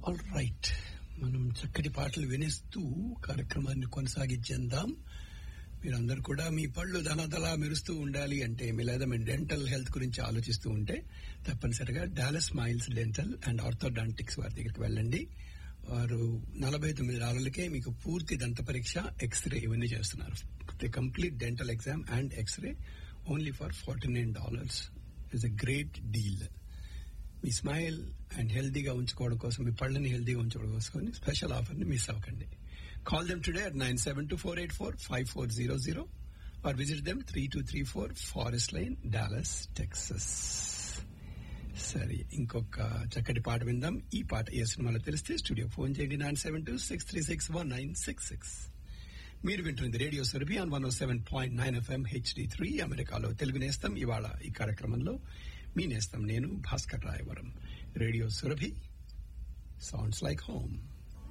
all right మనం చక్కటి పాటలు వినిస్తూ కార్యక్రమాన్ని కొనసాగించేద్దాం మీరందరూ కూడా మీ పళ్ళు దనదలా మెరుస్తూ ఉండాలి అంటే మీ లేదా మీ డెంటల్ హెల్త్ గురించి ఆలోచిస్తూ ఉంటే తప్పనిసరిగా Dallas Miles Dental and Orthodontics వారి దగ్గరికి వెళ్ళండి వారు నలభై తొమ్మిది డాలర్లకే మీకు పూర్తి దంత పరీక్ష ఎక్స్రే ఇవన్నీ చేస్తున్నారు the complete dental exam and X ray only for forty nine dollars is a great deal మీ స్మైల్ అండ్ హెల్దీగా ఉంచుకోవడం కోసం మీ పళ్ళని హెల్దీగా ఉంచుకోవడం కోసం స్పెషల్ ఆఫర్ ని మిస్ అవ్వకండి call them today at nine seven two four eight four five four zero zero or visit them three two three four forest lane Dallas Texas సరే ఇంకొక చక్కటి పాట విందాం ఈ పాట ఏ సినిమాలో తెలిస్తే స్టూడియో ఫోన్ చేయండి nine seven two six three six one nine six six మీరు వింటుంది radio Surabhi on one seven point nine FM HD three అమెరికాలో తెలుగు నేస్తం ఇవాళ ఈ కార్యక్రమంలో మీ నేస్తం నేను Bhaskar Rayavaram radio Surabhi sounds like home